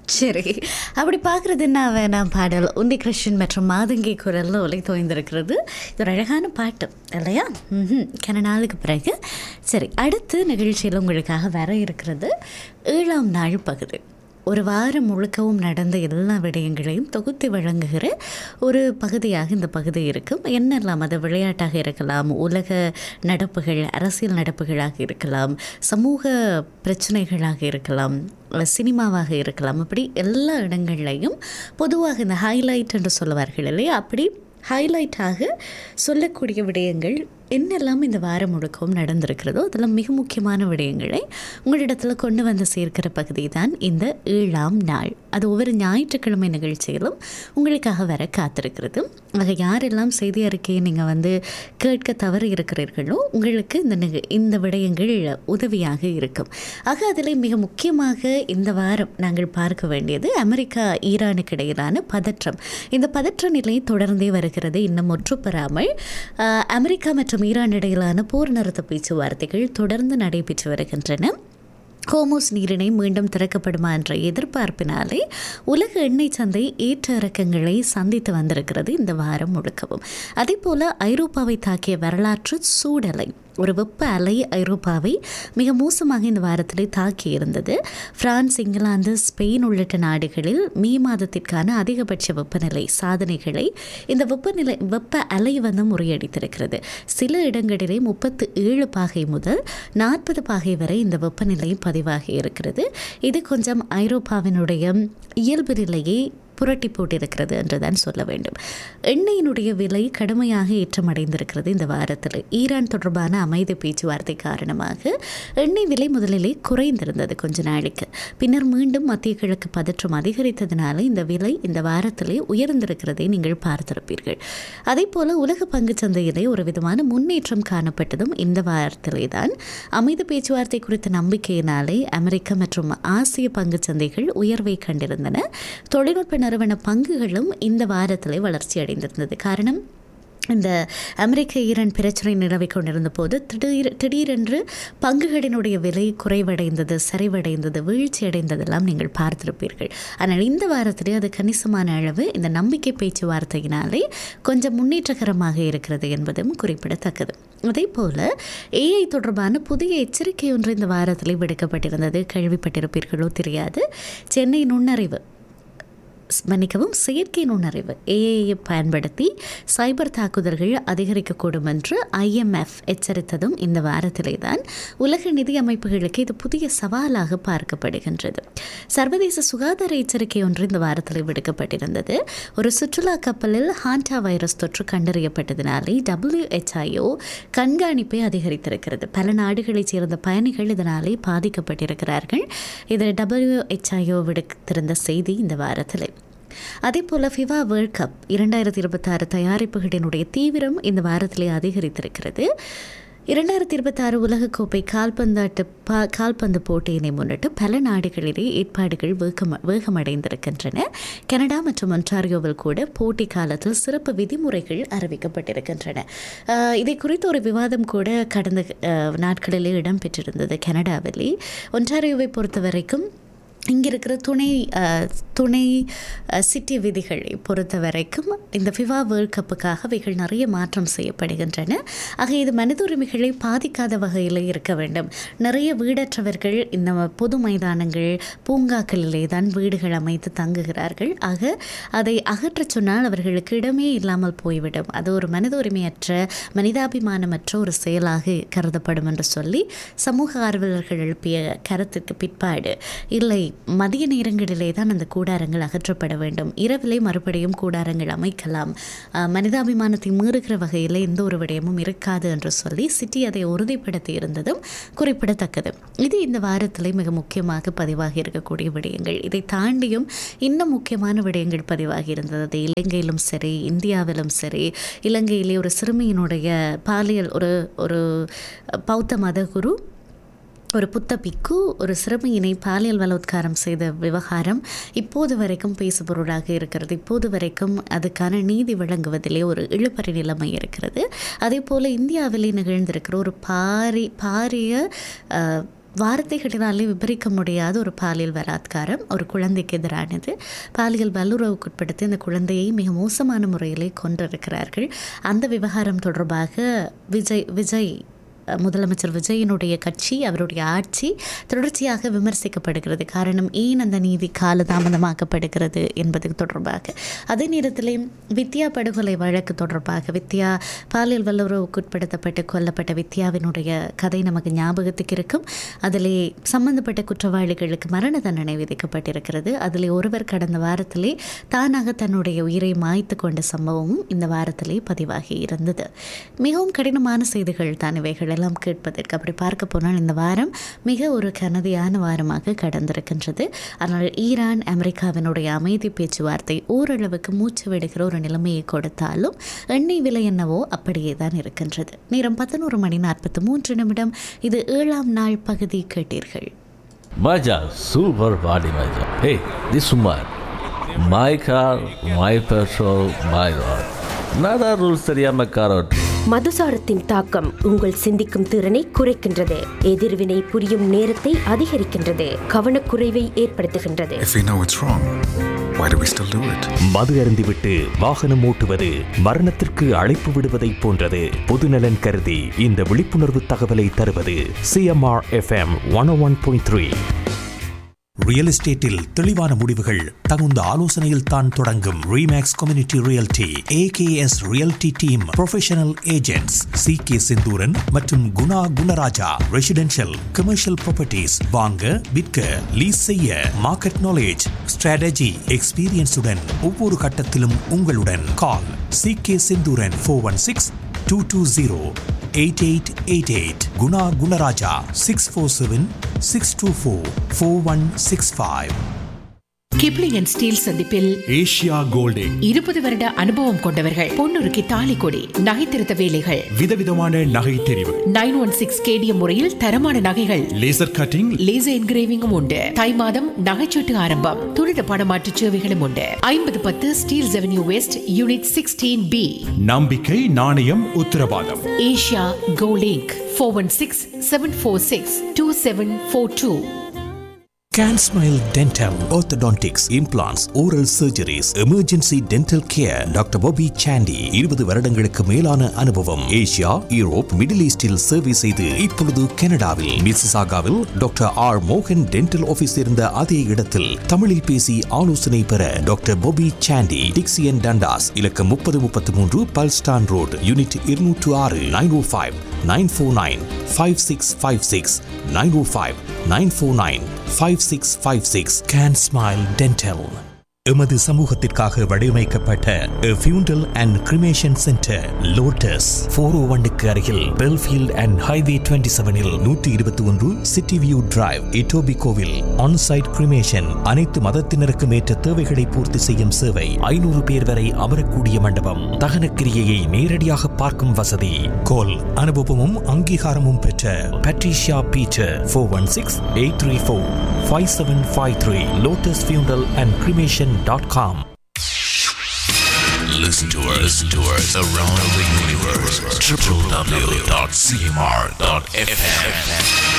சரி அப்படி பார்க்குறது என்ன வேணாம் பாடல் உந்தி கிருஷ்ணன் மற்றும் மாதங்கி குரலில் ஒலை தோய்ந்திருக்கிறது இது ஒரு அழகான பாட்டு இல்லையா ம் கன நாளுக்கு பிறகு சரி அடுத்து நிகழ்ச்சியில் உங்களுக்காக வர இருக்கிறது ஏழாம் நாள் பகுதி ஒரு வாரம் முழுக்கவும் நடந்த எல்லா விடயங்களையும் தொகுத்து வழங்குகிற ஒரு பகுதியாக இந்த பகுதி இருக்கும் என்னெல்லாம் அது விளையாட்டாக இருக்கலாம் உலக நடப்புகள் அரசியல் நடப்புகளாக இருக்கலாம் சமூக பிரச்சனைகளாக இருக்கலாம் சினிமாவாக இருக்கலாம் அப்படி எல்லா இடங்கள்லையும் பொதுவாக இந்த ஹைலைட் என்று சொல்லுவார்கள் இல்லையா அப்படி ஹைலைட்டாக சொல்லக்கூடிய விடயங்கள் என்னெல்லாம் இந்த வாரம் முழுக்கவும் நடந்திருக்கிறதோ அதெல்லாம் மிக முக்கியமான விடயங்களை உங்களிடத்தில் கொண்டு வந்து சேர்க்கிற பகுதி தான் இந்த ஏழாம் நாள் அது ஒவ்வொரு ஞாயிற்றுக்கிழமை நிகழ்ச்சியிலும் உங்களுக்காக வர காத்திருக்கிறது ஆக யாரெல்லாம் செய்தி அறிக்கையை நீங்கள் வந்து கேட்க தவறி இருக்கிறீர்களோ உங்களுக்கு இந்த நிக இந்த விடயங்கள் உதவியாக இருக்கும் ஆக அதில் மிக முக்கியமாக இந்த வாரம் நாங்கள் பார்க்க வேண்டியது அமெரிக்கா ஈரானுக்கு இடையிலான பதற்றம் இந்த பதற்ற நிலை தொடர்ந்தே வருகிறது இன்னும் முற்றுப்பெறாமல் ஆஹ், அமெரிக்கா மற்றும் ஈரான் இடையிலான போர் நிறுத்த பேச்சுவார்த்தைகள் தொடர்ந்து நடைபெற்று வருகின்றன ஹோமோஸ் நீரிணை மீண்டும் திறக்கப்படுமா என்ற எதிர்பார்ப்பினாலே உலக எண்ணெய் சந்தை ஏற்ற இறக்கங்களை சந்தித்து வந்திருக்கிறது இந்த வாரம் முழுக்கவும் அதே போல ஐரோப்பாவை தாக்கிய வரலாற்று சூடலை ஒரு வெப்ப அலை ஐரோப்பாவை மிக மோசமாக இந்த வாரத்தில் தாக்கி இருந்தது பிரான்ஸ் இங்கிலாந்து ஸ்பெயின் உள்ளிட்ட நாடுகளில் மே மாதத்திற்கான அதிகபட்ச வெப்பநிலை சாதனைகளை இந்த வெப்பநிலை வெப்ப அலை வந்து முறியடித்திருக்கிறது சில இடங்களிலே முப்பத்து ஏழு பாகை முதல் நாற்பது பாகை வரை இந்த வெப்பநிலை பதிவாகி இருக்கிறது இது கொஞ்சம் ஐரோப்பாவினுடைய இயல்பு நிலையை புரட்டி போட்டிருக்கிறது என்றுதான் சொல்ல வேண்டும் எண்ணெயினுடைய விலை கடுமையாக ஏற்றமடைந்திருக்கிறது இந்த வாரத்தில் ஈரான் தொடர்பான அமைதி பேச்சுவார்த்தை காரணமாக எண்ணெய் விலை முதலிலே குறைந்திருந்தது கொஞ்ச நாளைக்கு பின்னர் மீண்டும் மத்திய கிழக்கு பதற்றம் அதிகரித்ததினால இந்த விலை இந்த வாரத்திலே உயர்ந்திருக்கிறதை நீங்கள் பார்த்திருப்பீர்கள் அதே போல உலக பங்குச் சந்தையிலே ஒரு விதமான முன்னேற்றம் காணப்பட்டதும் இந்த வாரத்திலே தான் அமைதி பேச்சுவார்த்தை குறித்த நம்பிக்கையினாலே அமெரிக்க மற்றும் ஆசிய பங்குச் சந்தைகள் உயர்வை கண்டிருந்தன தொழில்நுட்ப நிறுவன பங்குகளும் இந்த வாரத்திலே வளர்ச்சி அடைந்திருந்தது காரணம் இந்த அமெரிக்க ஈரான் பிரச்சனை நிலவி கொண்டிருந்த போது திடீர் திடீரென்று பங்குகளினுடைய விலை குறைவடைந்தது சரிவடைந்தது வீழ்ச்சி அடைந்ததெல்லாம் நீங்கள் பார்த்திருப்பீர்கள் ஆனால் இந்த வாரத்திலே அது கணிசமான அளவு இந்த நம்பிக்கை பேச்சுவார்த்தையினாலே கொஞ்சம் முன்னேற்றகரமாக இருக்கிறது என்பதும் குறிப்பிடத்தக்கது அதே போல ஏஐ தொடர்பான புதிய எச்சரிக்கை ஒன்று இந்த வாரத்திலே விடுக்கப்பட்டிருந்தது கேள்விப்பட்டிருப்பீர்களோ தெரியாது சென்னை நுண்ணறிவு மன்னிக்கவும் செயற்கை நுண்ணறிவு ஏஐயை பயன்படுத்தி சைபர் தாக்குதல்கள் அதிகரிக்கக்கூடும் என்று ஐஎம்எஃப் எச்சரித்ததும் இந்த வாரத்திலே தான் உலக நிதி அமைப்புகளுக்கு இது புதிய சவாலாக பார்க்கப்படுகின்றது சர்வதேச சுகாதார எச்சரிக்கை ஒன்று இந்த வாரத்தில் விடுக்கப்பட்டிருந்தது ஒரு சுற்றுலா கப்பலில் ஹாண்டா வைரஸ் தொற்று கண்டறியப்பட்டதினாலே டபிள்யூஹெச்ஐஓ கண்காணிப்பை அதிகரித்திருக்கிறது பல நாடுகளைச் சேர்ந்த பயணிகள் இதனாலே பாதிக்கப்பட்டிருக்கிறார்கள் இதில் டபிள்யூஹெச்ஐஓ விடுத்திருந்த செய்தி இந்த வாரத்தில் அதே போல் ஃபிவா வேர்ல்ட் கப் இரண்டாயிரத்தி இருபத்தாறு தயாரிப்புகளினுடைய தீவிரம் இந்த வாரத்திலே அதிகரித்திருக்கிறது இரண்டாயிரத்தி இருபத்தாறு உலகக்கோப்பை கால்பந்தாட்டு பா கால்பந்து போட்டியினை முன்னிட்டு பல நாடுகளிலே ஏற்பாடுகள் வேகம் வேகமடைந்திருக்கின்றன கனடா மற்றும் ஒன்டாரியோவில் கூட போட்டி காலத்தில் சிறப்பு விதிமுறைகள் அறிவிக்கப்பட்டிருக்கின்றன ஆஹ் இதை குறித்து ஒரு விவாதம் கூட கடந்த ஆஹ், நாட்களிலே இடம்பெற்றிருந்தது கனடாவிலே ஒன்டாரியோவை பொறுத்த வரைக்கும் இங்கே இருக்கிற துணை அஹ், துணை அஹ், சிட்டி விதிகளை பொறுத்த வரைக்கும் இந்த ஃபிவா வேர்ல்ட் கப்புக்காக அவைகள் நிறைய மாற்றம் செய்யப்படுகின்றன ஆக இது மனித உரிமைகளை பாதிக்காத வகையில் இருக்க வேண்டும் நிறைய வீடற்றவர்கள் இந்த பொது மைதானங்கள் பூங்காக்களிலே தான் வீடுகள் அமைத்து தங்குகிறார்கள் ஆக அதை அகற்றச் சொன்னால் அவர்களுக்கு இடமே இல்லாமல் போய்விடும் அது ஒரு மனித உரிமையற்ற மனிதாபிமானமற்ற ஒரு செயலாக கருதப்படும் என்று சொல்லி சமூக ஆர்வலர்கள் எழுப்பிய கருத்துக்கு பிற்பாடு இல்லை மதிய நேரங்களிலே தான் அந்த கூடாரங்கள் அகற்றப்பட வேண்டும் இரவிலே மறுபடியும் கூடாரங்கள் அமைக்கலாம் அஹ், மனிதாபிமானத்தை மீறுகிற வகையில் எந்த ஒரு விடயமும் இருக்காது என்று சொல்லி சிட்டி அதை உறுதிப்படுத்தி இருந்ததும் குறிப்பிடத்தக்கது இது இந்த வாரத்தில் மிக முக்கியமாக பதிவாகி இருக்கக்கூடிய விடயங்கள் இதை தாண்டியும் இன்னும் முக்கியமான விடயங்கள் பதிவாகி இருந்தது அது இலங்கையிலும் சரி இந்தியாவிலும் சரி இலங்கையிலே ஒரு சிறுமியினுடைய பாலியல் ஒரு ஒரு பௌத்த மதகுரு ஒரு புத்த பிக்கு ஒரு சிறுமியினை பாலியல் பலாத்காரம் செய்த விவகாரம் இப்போது வரைக்கும் பேசுபொருளாக இருக்கிறது இப்போது வரைக்கும் அதுக்கான நீதி வழங்குவதிலே ஒரு இழுபறி நிலைமை இருக்கிறது அதே போல் இந்தியாவிலே நிகழ்ந்திருக்கிற ஒரு பாரி பாரிய அஹ், வார்த்தைகளினாலே விபரிக்க முடியாத ஒரு பாலியல் பலாத்காரம் ஒரு குழந்தைக்கு எதிரானது பாலியல் வல்லுறவுக்குட்படுத்தி அந்த குழந்தையை மிக மோசமான முறையிலே கொண்டிருக்கிறார்கள் அந்த விவகாரம் தொடர்பாக விஜய் விஜய் முதலமைச்சர் விஜயனுடைய கட்சி அவருடைய ஆட்சி தொடர்ச்சியாக விமர்சிக்கப்படுகிறது காரணம் ஏன் அந்த நீதி காலதாமதமாக்கப்படுகிறது என்பது தொடர்பாக அதே நேரத்தில் வித்யா படுகொலை வழக்கு தொடர்பாக வித்யா பாலியல் வல்லுறவுக்குட்படுத்தப்பட்டு கொல்லப்பட்ட வித்யாவினுடைய கதை நமக்கு ஞாபகத்துக்கு இருக்கும் அதிலே சம்பந்தப்பட்ட குற்றவாளிகளுக்கு மரண தண்டனை விதிக்கப்பட்டிருக்கிறது அதில் ஒருவர் கடந்த வாரத்திலே தானாக தன்னுடைய உயிரை மாய்த்து கொண்ட சம்பவமும் இந்த வாரத்திலே பதிவாகி இருந்தது மிகவும் கடினமான செய்திகள் தான் இவைகள் எல்லாம் கேட்பதற்கு அப்படி பார்க்க போனால் இந்த வாரம் மிக ஒரு கனதியான வாரமாக கடந்திருக்கின்றது ஆனால் ஈரான் அமெரிக்காவினுடைய அமைதி பேச்சுவார்த்தை ஓரளவுக்கு மூச்சு விடுகிற ஒரு நிலைமையை கொடுத்தாலும் எண்ணெய் விலை என்னவோ அப்படியே தான் இருக்கின்றது நேரம் பதினோரு மணி நாற்பத்தி மூன்று நிமிடம் இது ஏழாம் நாள் பகுதி கேட்டீர்கள் Maja, super body Maja. Hey, this woman. My car, my petrol, my road. நாடா ரூல்ஸ் தெரியாம கார் ஓட்டு மதுசாரத்தின் தாக்கம் உங்கள் சிந்திக்கும் திறனை குறைக்கின்றது எதிர்வினை புரியும் நேரத்தை அதிகரிக்கின்றது கவனக்குறைவை ஏற்படுத்துகின்றது If we know it's wrong, why do we still do it? மது அருந்திவிட்டு வாகனம் ஓட்டுவது மரணத்திற்கு அழைப்பு விடுவதைப் போன்றது பொதுநலன் கருதி இந்த விழிப்புணர்வு தகவலை தருவது CMR FM one one point three real எஸ்டேட்டில் தெளிவான முடிவுகள் தகுந்த ஆலோசனையில் தான் தொடங்கும் Remax community realty AKS realty team professional agents C K Senthuran மற்றும் Guna Gunaraja residential commercial properties வாங்க விற்க லீஸ் செய்ய மார்க்கெட் நாலேஜ் ஸ்ட்ராட்டஜி எக்ஸ்பீரியன்ஸுடன் ஒவ்வொரு கட்டத்திலும் உங்களுடன் call C K Senthuran four one six two two zero eight eight eight eight Guna Gunaraja six four seven six two four four one six five Kipling and Steel சந்திப்பில் Asia golding இருபது வருட அனுபவம் கொண்டவர்கள் பொன்னுருக்கு தாலி கொடி நகை திருத்த வேலைகள் விதவிதமான நகை தெரிவு நைன் ஒன் சிக்ஸ் கேடிஎம் முறையில் தரமான நகைகள் லேசர் கட்டிங் லேசர் என்கிரேவிங்கும் உண்டு தை மாதம் நகைச்சீட்டு ஆரம்பம் துரித பணமாற்று சேவைகளும் உண்டு ஐம்பது பத்து Steel avenue west unit sixteen B நம்பிக்கை நாணயம் உத்தரவாதம் Asia cooling four one six seven four six two seven four two Can Smile Dental, Orthodontics, Implants, Oral Surgeries, Emergency Dental Care, doctor Bobby Sandy இருபது வருடங்களுக்கு மேலான அனுபவம் Asia Europe middle ஈஸ்டில் சேவை செய்து இப்பொழுது கனடாவில் மிசிசாகாவில் டாக்டர் ஆர் மோகன் டென்டல் ஆபீஸ் இருந்த அதே இடத்தில் தமிழில் பேசி ஆலோசனை பெற doctor Bobby Sandy Dixie and Dundas இலக்கம் முப்பது முப்பத்தி மூன்று பல்ஸ்டான் ரோடு யூனிட் இருநூற்று ஆறு nine O five nine four nine five six five six nine O five nine four nine five six five six can smile dental எமது சமூகத்திற்காக வடிவமைக்கப்பட்ட funeral and cremation centre Lotus four O ஒன்னுக்கு அருகில் Belfield and highway twenty செவனில் நூற்றி இருபத்தி ஒன்று city view drive இட்டோபி கோவில் ஆன்சைட் கிரிமேஷன் அனைத்து மதத்தினருக்கும் ஏற்ற தேவைகளை பூர்த்தி செய்யும் சேவை ஐநூறு பேர் வரை அமரக்கூடிய மண்டபம் தகன கிரியையை நேரடியாக பார்க்கும் வசதி கோல் அனுபவமும் அங்கீகாரமும் பெற்ற Patricia Peter four one six eight three four five seven five three Lotus funeral and cremation dot com Listen to us, listen to us around the universe. www.cmr.fm.